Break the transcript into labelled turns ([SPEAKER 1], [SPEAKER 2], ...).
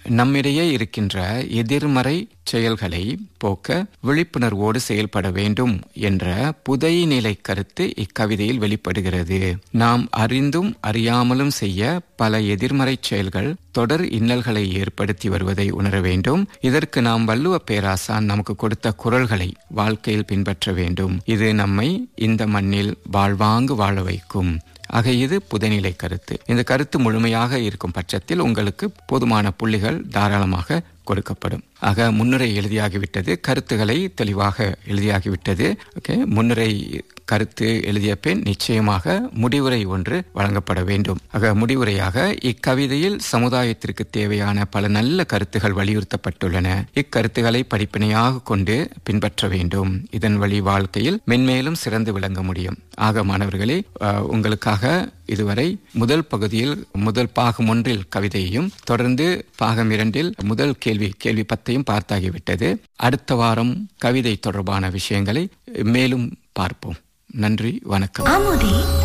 [SPEAKER 1] நம்மிடையே இருக்கின்ற எதிர்மறை செயல்களை போக்க விழிப்புணர்வோடு செயல்பட வேண்டும் என்ற புதைநிலை கருத்து இக்கவிதையில் வெளிப்படுகிறது நாம் அறிந்தும் அறியாமலும் செய்ய பல எதிர்மறை செயல்கள் தொடர் இன்னல்களை ஏற்படுத்தி வருவதை உணர வேண்டும் இதற்கு நாம் வள்ளுவ பேராசான் நமக்கு கொடுத்த குரல்களை வாழ்க்கையில் பின்பற்ற வேண்டும் இது நம்மை இந்த மண்ணில் வாழ்வாங்கு வாழ வைக்கும் ஆக இது புதைநிலை கருத்து இந்த கருத்து முழுமையாக இருக்கும் பட்சத்தில் உங்களுக்கு போதுமான புள்ளிகள் தாராளமாக கொடுக்கப்படும் ஆக முன்னுரை எழுதியாகிவிட்டது கருத்துக்களை தெளிவாக எழுதியாகிவிட்டது ஓகே முன்னுரை கருத்து எழுதிய பின் நிச்சயமாக முடிவுரை ஒன்று வழங்கப்பட வேண்டும் ஆக முடிவுரையாக இக்கவிதையில் சமுதாயத்திற்கு தேவையான பல நல்ல கருத்துகள் வலியுறுத்தப்பட்டுள்ளன இக்கருத்துக்களை படிப்பினையாக கொண்டு பின்பற்ற வேண்டும் இதன் வழி வாழ்க்கையில் மென்மேலும் சிறந்து விளங்க முடியும் ஆக மாணவர்களே அஹ், உங்களுக்காக இதுவரை முதல் பகுதியில் முதல் பாகம் ஒன்றில் கவிதையையும் தொடர்ந்து பாகம் இரண்டில் முதல் கேள்வி கேள்வி பத்தையும் பார்த்தாகிவிட்டது அடுத்த வாரம் கவிதை தொடர்பான விஷயங்களை மேலும் பார்ப்போம் நன்றி வணக்கம்
[SPEAKER 2] அமுதே